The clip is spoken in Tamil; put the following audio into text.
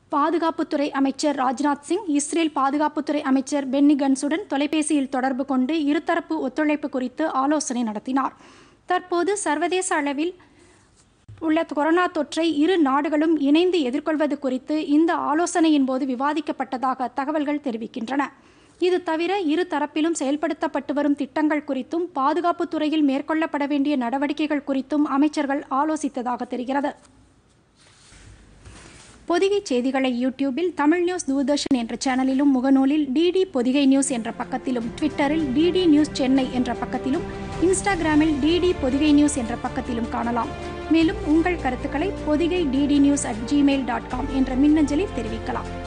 பாதுகாப்புத்துறை அமைச்சர் ராஜ்நாத் சிங் இஸ்ரேல் பாதுகாப்புத்துறை அமைச்சர் பென்னி கன்ஸுடன் தொலைபேசியில் தொடர்பு கொண்டு இருதரப்பு ஒத்துழைப்பு குறித்து ஆலோசனை நடத்தினார் தற்போது சர்வதேச அளவில் உள்ள கொரோனா தொற்றை இரு நாடுகளும் இணைந்து எதிர்கொள்வது குறித்து இந்த ஆலோசனையின் போது விவாதிக்கப்பட்டதாக தகவல்கள் தெரிவிக்கின்றன இது தவிர இரு தரப்பிலும் செயல்படுத்தப்பட்டு வரும் திட்டங்கள் குறித்தும் பாதுகாப்புத் துறையில் மேற்கொள்ளப்பட வேண்டிய நடவடிக்கைகள் குறித்தும் அமைச்சர்கள் ஆலோசித்ததாக தெரிகிறது பொதிகை செய்திகளை யூடியூபில் தமிழ் நியூஸ் தூர்தர்ஷன் என்ற சேனலிலும் முகநூலில் டிடி பொதிகை நியூஸ் என்ற பக்கத்திலும் ட்விட்டரில் டிடி நியூஸ் சென்னை என்ற பக்கத்திலும் இன்ஸ்டாகிராமில் டிடி பொதிகை நியூஸ் என்ற பக்கத்திலும் காணலாம் மேலும் உங்கள் கருத்துக்களை Podhigai DD news at Gmail dot com என்ற மின்னஞ்சலில் தெரிவிக்கலாம்